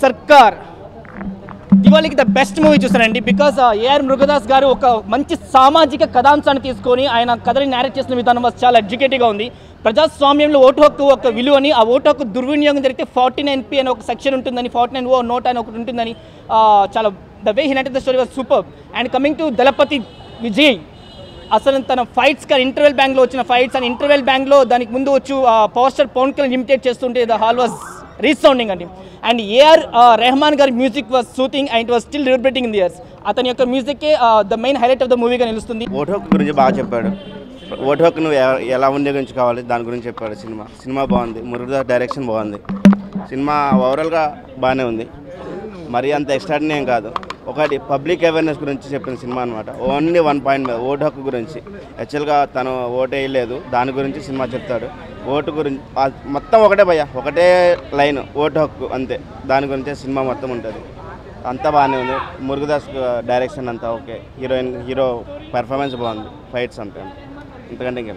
సర్కార్ దివాళీకి the best movie చూస్తానండి బికాస్ ఏఆర్ మృగదాస్ గారు ఒక మంచి సామాజిక కథాంశాన్ని తీసుకొని ఆయన కథని నేరేట్ చేసిన విధానం was చాలా ఎడ్యుకేటివ్గా ఉంది ప్రజాస్వామ్యంలో ఓటు హక్కు ఒక విలువని ఆ ఓటు హక్కు దుర్వినియోగం జరిగితే ఫార్టీ నైన్ పి అని ఒక సెక్షన్ ఉంటుందని ఫార్టీ నైన్ ఓ నోట్ అని ఒకటి ఉంటుందని ఆ, చాలా the way he knit the story was super and coming to Thalapathy Vijay అసలు తన ఫైట్స్ కానీ ఇంటర్వెల్ బ్యాంక్లో వచ్చిన ఫైట్స్ అండ్ ఇంటర్వెల్ బ్యాంక్లో దానికి ముందు వచ్చి power star Pawan Kalyan imitate చేస్తుంటే ద హాల్ వాజ్ రీసౌండింగ్ అండి అండ్ ఏఆర్ రెహమాన్ గారి music was soothing and it was still reverberating in the ears అతని యొక్క music the main highlight of the మూవీగా నిలుస్తుంది ఓటు హక్కు గురించి బాగా చెప్పాడు ఓటు హక్కు నువ్వు ఎ- ఎలా వినియోగించుకోవాలి దాని గురించి చెప్పాడు సినిమా సినిమా బాగుంది మురుగదాస్ డైరెక్షన్ బాగుంది సినిమా ఓవరాల్గా బాగానే ఉంది మరీ అంత ఎక్స్ట్రాడినరీ ఏం కాదు ఒకటి పబ్లిక్ అవేర్నెస్ గురించి చెప్పిన సినిమా అనమాట ఓన్లీ వన్ పాయింట్ మీద ఓటు హక్కు గురించి యాక్చువల్గా తను ఓటు వేయలేదు దాని గురించి సినిమా చెప్తాడు ఓటు గురించి ఆ మొత్తం ఒకటే భయ్య ఒకటే లైన్ ఓటు హక్కు అంతే దాని గురించే సినిమా మొత్తం ఉంటుంది అంతా బాగానే ఉంది మురుగదాస్ డైరెక్షన్ అంతా ఓకే హీరోయిన్ హీరో పెర్ఫార్మెన్స్ బాగుంది ఫైట్స్ అంతే ఇంతకంటే ఇంకేం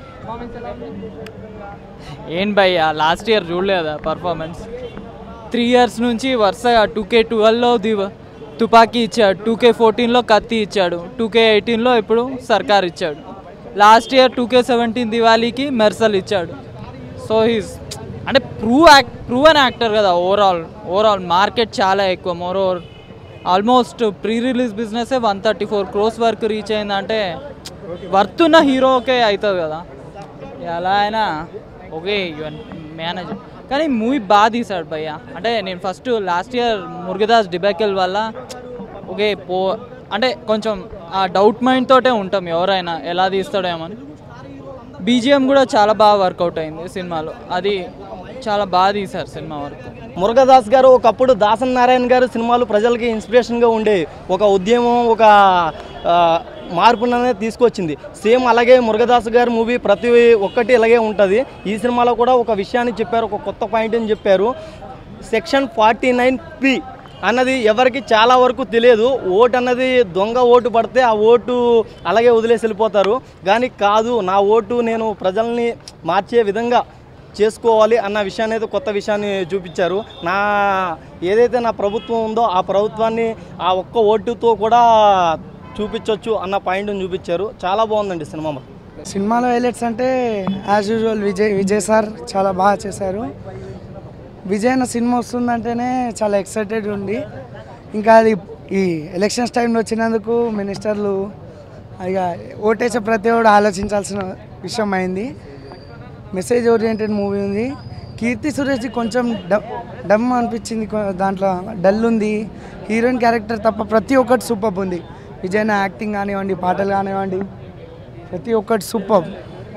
ఏం భయ్యా లాస్ట్ ఇయర్ చూడలేదా పర్ఫార్మెన్స్ త్రీ ఇయర్స్ నుంచి వరుసగా టూ కే ట్వెల్వ్లో దివ తుపాకీ ఇచ్చాడు టూ కే ఫోర్టీన్లో కత్తి ఇచ్చాడు టూ కే ఎయిటీన్లో ఇప్పుడు సర్కార్ ఇచ్చాడు last year two K seventeen దివాళీకి మెర్సల్ ఇచ్చాడు సో హీస్ అంటే prove act prove an actor కదా ఓవరాల్ ఓవరాల్ మార్కెట్ చాలా ఎక్కువ more over almost pre release business one thirty four crores వరకు రీచ్ అయిందంటే వర్త్ ఉన్న హీరోకే అవుతుంది కదా ఎలా అయినా ఓకే యువన్ మేనేజర్ కానీ మూవీ బాగా తీశాడు భయ్య అంటే నేను first last year Murugadoss debacle వల్ల ఓకే పో అంటే కొంచెం ఆ డౌట్ మైండ్ తోటే ఉంటాం ఎవరైనా ఎలా తీస్తాడేమని బీజిఎం కూడా చాలా బాగా వర్కౌట్ అయింది సినిమాలో అది చాలా బాగా తీశారు సినిమా వరకు మురుగదాస్ గారు ఒకప్పుడు దాసన్ నారాయణ గారు సినిమాలు ప్రజలకి ఇన్స్పిరేషన్గా ఉండేవి ఒక ఉద్యమం ఒక ఆ, మార్పును అనేది తీసుకొచ్చింది సేమ్ అలాగే మురుగదాస్ గారి మూవీ ప్రతి ఒక్కటి ఇలాగే ఉంటుంది ఈ సినిమాలో కూడా ఒక విషయాన్ని చెప్పారు ఒక కొత్త పాయింట్ని చెప్పారు సెక్షన్ ఫార్టీ నైన్ పి అన్నది ఎవరికి చాలా వరకు తెలియదు ఓటు అన్నది దొంగ ఓటు పడితే ఆ ఓటు అలాగే వదిలేసి వెళ్ళిపోతారు కానీ కాదు నా ఓటు నేను ప్రజల్ని మార్చే విధంగా చేసుకోవాలి అన్న విషయాన్ని అయితే కొత్త విషయాన్ని చూపించారు నా ఏదైతే నా ప్రభుత్వం ఉందో ఆ ప్రభుత్వాన్ని ఆ ఒక్క ఓటుతో కూడా చూపించవచ్చు అన్న పాయింట్ని చూపించారు చాలా బాగుందండి సినిమా సినిమాలో హైలైట్స్ అంటే as usual Vijay Vijay sir చాలా బాగా చేశారు విజయ్ అన్న సినిమా వస్తుందంటేనే చాలా ఎక్సైటెడ్ ఉంది ఇంకా అది ఈ ఎలక్షన్స్ టైంలో వచ్చినందుకు మినిస్టర్లు ఇక ఓటేసే ప్రతి ఒక్కడు ఆలోచించాల్సిన విషయం అయింది మెసేజ్ ఓరియంటెడ్ మూవీ ఉంది కీర్తి సురేష్ కొంచెం డ- డమ్ అనిపించింది కొ- దాంట్లో డల్ ఉంది హీరోయిన్ క్యారెక్టర్ తప్ప ప్రతి ఒక్కటి సూపర్ ఉంది విజయ్ యాక్టింగ్ కానివ్వండి పాటలు కానివ్వండి ప్రతి ఒక్కటి సూపర్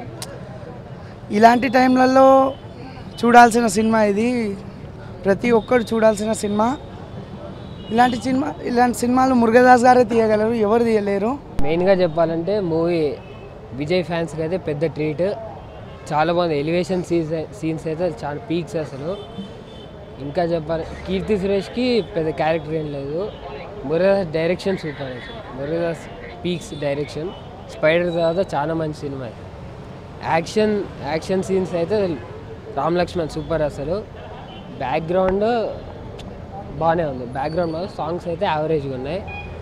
ఇలాంటి టైంలలో చూడాల్సిన సినిమా ఇది ప్రతి ఒక్కరు చూడాల్సిన సినిమా ఇలాంటి సినిమా ఇలాంటి సినిమాలు మురుగదాస్ గారే తీయగలరు ఎవరు తీయలేరు మెయిన్గా చెప్పాలంటే మూవీ విజయ్ ఫ్యాన్స్కి అయితే పెద్ద ట్రీట్ చాలా బాగుంది ఎలివేషన్ సీన్స్ సీన్స్ అయితే చాలా పీక్స్ అసలు ఇంకా చెప్పాలి కీర్తి సురేష్కి పెద్ద క్యారెక్టర్ ఏం లేదు మురదాస్ డైరెక్షన్ సూపర్ అసలు మురదాస్ పీక్స్ డైరెక్షన్ స్పైడర్ తర్వాత చాలా మంచి సినిమా యాక్షన్ యాక్షన్ సీన్స్ అయితే రామ్ లక్ష్మణ్ సూపర్ అసలు బ్యాక్గ్రౌండ్ బాగానే ఉంది బ్యాక్గ్రౌండ్ బాగా సాంగ్స్ అయితే యావరేజ్గా ఉన్నాయి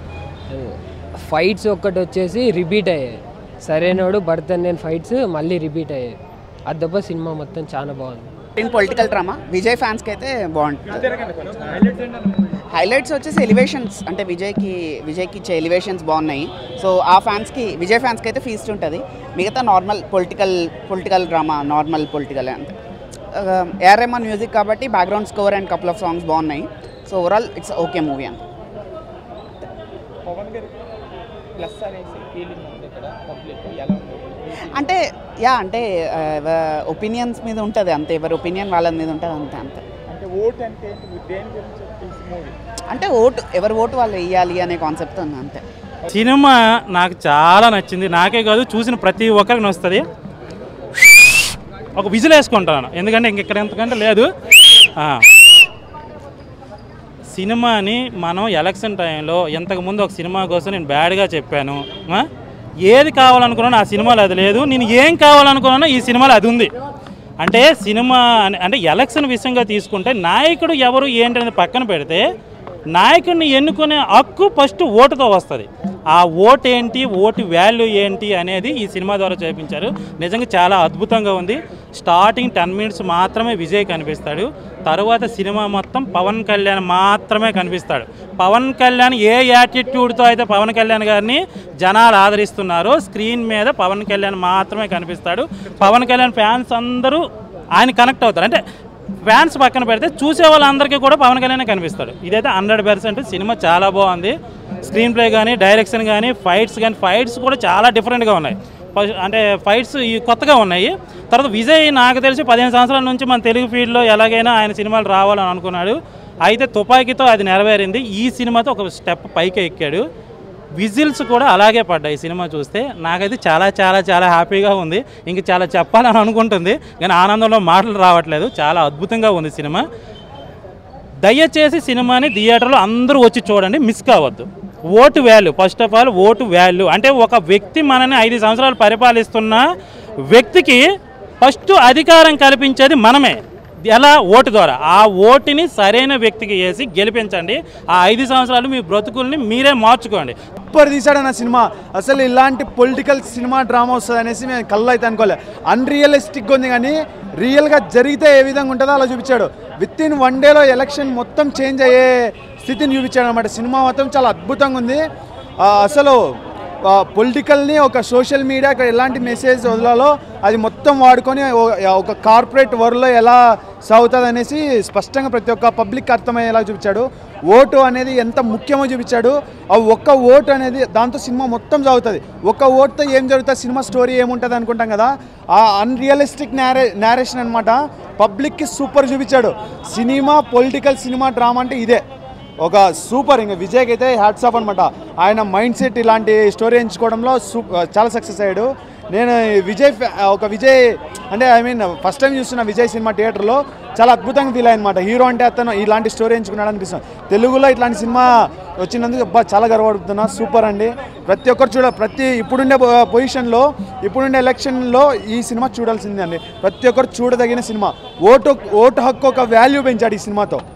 ఫైట్స్ ఒక్కటి వచ్చేసి రిపీట్ అయ్యాయి సరైనోడు భర్త నేను ఫైట్స్ మళ్ళీ రిపీట్ అయ్యాయి అది తప్ప సినిమా మొత్తం చాలా బాగుంది ఇన్ పొలిటికల్ డ్రామా విజయ్ ఫ్యాన్స్కి అయితే బాగుంటుంది హైలైట్స్ వచ్చేసి ఎలివేషన్స్ అంటే విజయ్కి విజయ్కి ఇచ్చే ఎలివేషన్స్ బాగున్నాయి సో ఆ ఫ్యాన్స్కి విజయ్ ఫ్యాన్స్కి అయితే ఫీస్ట్ ఉంటుంది మిగతా normal political political drama normal political అంతే ఏఆర్ రెహమాన్ మ్యూజిక్ కాబట్టి background score and couple of songs బాగున్నాయి so overall it's okay movie అంత అంటే యా అంటే ఒపీనియన్స్ మీద ఉంటుంది అంతే ఎవరి ఒపీనియన్ వాళ్ళ మీద ఉంటుంది అంతే అంతే అంటే ఓటు ఎవరి ఓటు వాళ్ళు వేయాలి అనే కాన్సెప్ట్ ఉంది అంతే సినిమా నాకు చాలా నచ్చింది నాకే కాదు చూసిన ప్రతి ఒక్కరికి నచ్చుతుంది ఒక విజిల్ వేసుకుంటాను ఎందుకంటే ఇంకెక్కడ ఎంతకంటే లేదు ఆ. సినిమాని మనం ఎలక్షన్ టైంలో ఇంతకుముందు ఒక సినిమా కోసం నేను బ్యాడ్గా చెప్పాను ఆ? ఏది కావాలనుకున్నానో ఆ సినిమాలో అది లేదు నేను ఏం కావాలనుకున్నానో ఈ సినిమాలో అది ఉంది అంటే సినిమా అని- అంటే ఎలక్షన్ విషయంగా తీసుకుంటే నాయకుడు ఎవరు ఏంటి అనేది పక్కన పెడితే నాయకుడిని ఎన్నుకునే హక్కు ఫస్ట్ ఓటుతో వస్తుంది ఆ ఓటు ఏంటి ఓటు వాల్యూ ఏంటి అనేది ఈ సినిమా ద్వారా చూపించారు నిజంగా చాలా అద్భుతంగా ఉంది స్టార్టింగ్ టెన్ మినిట్స్ మాత్రమే విజయ్ కనిపిస్తాడు తర్వాత సినిమా మొత్తం పవన్ కళ్యాణ్ మాత్రమే కనిపిస్తాడు పవన్ కళ్యాణ్ ఏ యాటిట్యూడ్తో అయితే పవన్ కళ్యాణ్ గారిని జనాలు ఆదరిస్తున్నారో స్క్రీన్ మీద పవన్ కళ్యాణ్ మాత్రమే కనిపిస్తాడు పవన్ కళ్యాణ్ ఫ్యాన్స్ అందరూ ఆయన కనెక్ట్ అవుతారు అంటే ఫ్యాన్స్ పక్కన పెడితే చూసే వాళ్ళందరికీ కూడా పవన్ కళ్యాణ్ కనిపిస్తాడు ఇదైతే హండ్రెడ్ పర్సెంట్ సినిమా చాలా బాగుంది స్క్రీన్ ప్లే కానీ డైరెక్షన్ కానీ ఫైట్స్ కానీ ఫైట్స్ కూడా చాలా డిఫరెంట్గా ఉన్నాయి ఫస్ట్ అంటే ఫైట్స్ ఈ కొత్తగా ఉన్నాయి తర్వాత విజయ్ నాకు తెలిసి పదిహేను సంవత్సరాల నుంచి మన తెలుగు ఫీల్డ్లో ఎలాగైనా ఆయన సినిమాలు రావాలని అనుకున్నాడు అయితే తుపాకీతో అది నెరవేరింది ఈ సినిమాతో ఒక స్టెప్ పైకి ఎక్కాడు విజిల్స్ కూడా అలాగే పడ్డాయి ఈ సినిమా చూస్తే నాకైతే చాలా చాలా చాలా హ్యాపీగా ఉంది ఇంక చాలా చెప్పాలని అనుకుంటుంది కానీ ఆనందంలో మాటలు రావట్లేదు చాలా అద్భుతంగా ఉంది సినిమా దయచేసి సినిమాని థియేటర్లో అందరూ వచ్చి చూడండి మిస్ కావద్దు vote value first of all vote value అంటే ఒక వ్యక్తి మనని ఐదు సంవత్సరాలు పరిపాలిస్తున్న వ్యక్తికి ఫస్ట్ అధికారం కల్పించేది మనమే ఎలా ఓటు ద్వారా ఆ ఓటుని సరైన వ్యక్తికి వేసి గెలిపించండి ఆ ఐదు సంవత్సరాలు మీ బ్రతుకుల్ని మీరే మార్చుకోండి సూపర్ తీశాడు అన్న సినిమా అసలు ఇలాంటి పొలిటికల్ సినిమా డ్రామా వస్తుంది అనేసి మేము కళ్ళు అయితే అనుకోలే అన్రియలిస్టిక్గా ఉంది కానీ రియల్గా జరిగితే ఏ విధంగా ఉంటుందో అలా చూపించాడు విత్ ఇన్ వన్ డేలో ఎలక్షన్ మొత్తం చేంజ్ అయ్యే స్థితిని చూపించాడు అనమాట సినిమా మొత్తం చాలా అద్భుతంగా ఉంది ఆ, అసలు పొలిటికల్ని ఒక సోషల్ మీడియా ఎలాంటి మెసేజ్ వదలాలో అది మొత్తం వాడుకొని ఓ- ఒక కార్పొరేట్ వరల్డ్లో ఎలా సాగుతుంది అనేసి స్పష్టంగా ప్రతి ఒక్క పబ్లిక్ అర్థమయ్యేలా చూపించాడు ఓటు అనేది ఎంత ముఖ్యమో చూపించాడు ఆ ఒక్క ఓటు అనేది దాంతో సినిమా మొత్తం సాగుతుంది ఒక్క ఓటుతో ఏం జరుగుతుంది సినిమా స్టోరీ ఏముంటుంది అనుకుంటాం కదా ఆ అన్రియలిస్టిక్ నేరే నేరేషన్ అనమాట పబ్లిక్కి సూపర్ చూపించాడు సినిమా పొలిటికల్ సినిమా డ్రామా అంటే ఇదే ఒక సూపర్ ఇంకా విజయ్కి అయితే హ్యాట్స్ ఆఫ్ అనమాట ఆయన మైండ్ సెట్ ఇలాంటి స్టోరీ ఎంచుకోవడంలో సూ చాలా సక్సెస్ అయ్యాడు నేను ఈ విజయ్ ఫ్యా- ఒక విజయ్ అంటే ఐ మీన్ ఫస్ట్ టైం చూస్తున్న విజయ్ సినిమా థియేటర్లో చాలా అద్భుతంగా ఫీల్ అయ్యనమాట హీరో అంటే అతను ఇలాంటి స్టోరీ ఎంచుకున్నాడు అనిపిస్తుంది తెలుగులో ఇట్లాంటి సినిమా వచ్చినందుకు అబ్బా చాలా గర్వపడుతున్నా సూపర్ అండి ప్రతి ఒక్కరు చూడ ప్రతి ఇప్పుడుండే పొ- పొజిషన్లో ఇప్పుడుండే ఎలక్షన్లో ఈ సినిమా చూడాల్సిందే అండి ప్రతి ఒక్కరు చూడదగిన సినిమా ఓటు ఓటు హక్కు ఒక వాల్యూ పెంచాడు ఈ సినిమాతో